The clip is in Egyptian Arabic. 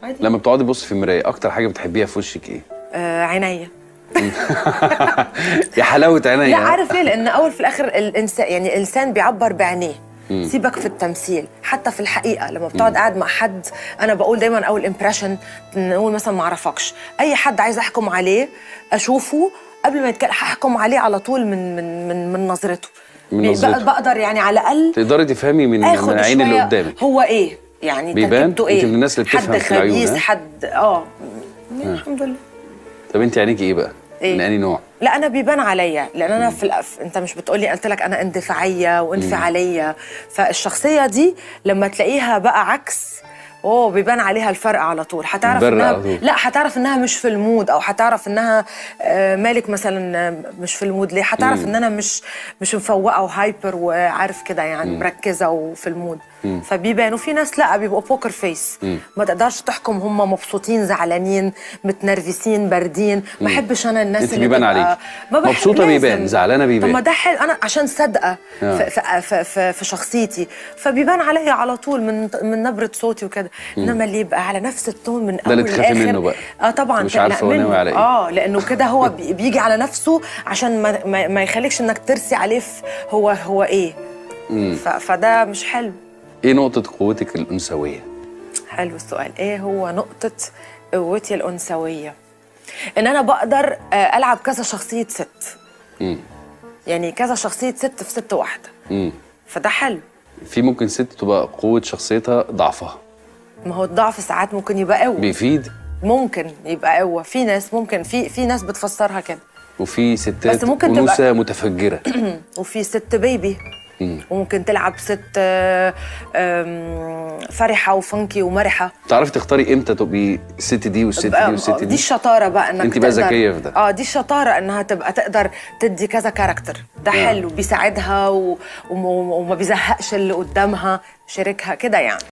عادي. لما بتقعدي تبصي في المرايه اكتر حاجه بتحبيها في وشك ايه آه عينيا يا حلاوه عينيا لا عارف ليه لان اول في الاخر الانسان يعني الانسان بيعبر بعينيه سيبك في التمثيل حتى في الحقيقه لما بتقعد قاعد مع حد انا بقول دايما اول امبريشن نقول مثلا ما اعرفكش اي حد عايز احكم عليه اشوفه قبل ما يتكلم هحكم عليه على طول من من من, من نظرته من بي- نظرته. بقدر يعني على الاقل تقدري تفهمي من, من اخد العين اللي شوية قدامك هو ايه يعني بيبان؟ تركيبته ايه أنت من الناس اللي بتفهم حد في العيون، خبيث ها؟ حد اه الحمد لله طب انت عينيكي ايه بقى إيه؟ من انهي نوع لا انا بيبان عليا لان انا في الأف... انت مش بتقولي قلت لك انا اندفاعيه وانفعاليه فالشخصيه دي لما تلاقيها بقى عكس اوه بيبان عليها الفرق على طول هتعرف بتبرق انها على طول. لا هتعرف انها مش في المود او هتعرف انها آه، مالك مثلا آه، مش في المود ليه هتعرف ان انا مش مش مفوقه وهايبر وعارف كده يعني مركزه وفي المود فبيبانوا في ناس لا بيبقوا بوكر فيس ما تقدرش تحكم هم مبسوطين زعلانين متنرفزين باردين ما احبش انا الناس انت اللي بيبان تبقى- عليكي. ما بحب- مبسوطة لازم. بيبان، زعلانة بيبان. طب ما ده حلو انا عشان صادقه آه. في, في, في, في, في شخصيتي فبيبان عليا على طول من من نبره صوتي وكده انما اللي يبقى على نفس التون من ده اول اللي تخافي لاخر منه بقى. اه طبعا مش تقلق عارفة هو ناوي منه. على إيه. اه لانه كده هو بي- بيجي على نفسه عشان ما, ما, ما يخليكش انك ترسي عليه في هو هو ايه ف, فده مش حلو ايه نقطه قوتك الانثويه حلو السؤال ايه هو نقطة قوتي الأنثوية إن أنا بقدر آه، ألعب كذا شخصية ست مم. يعني كذا شخصية ست في ست واحدة مم. فده حلو في ممكن ست تبقى قوه شخصيتها ضعفها ما هو الضعف ساعات ممكن يبقى قوة بيفيد ممكن يبقى قوة في ناس ممكن في في ناس بتفسرها كده وفي ستات بس ممكن تبقى- انوثه متفجره وفي ست بيبي مم. وممكن تلعب ست آه، آم، فرحة وفنكي ومرحة تعرفي تختاري امتى تبقي الست دي والست بقى- دي والست دي دي الشطاره بقى انك انت بقى تقدر- ذكية في ده. اه دي الشطاره انها تبقى تقدر تدي كذا كاركتر ده آه. حلو بيساعدها و... وم- وما بيزهقش اللي قدامها شريكها كده يعني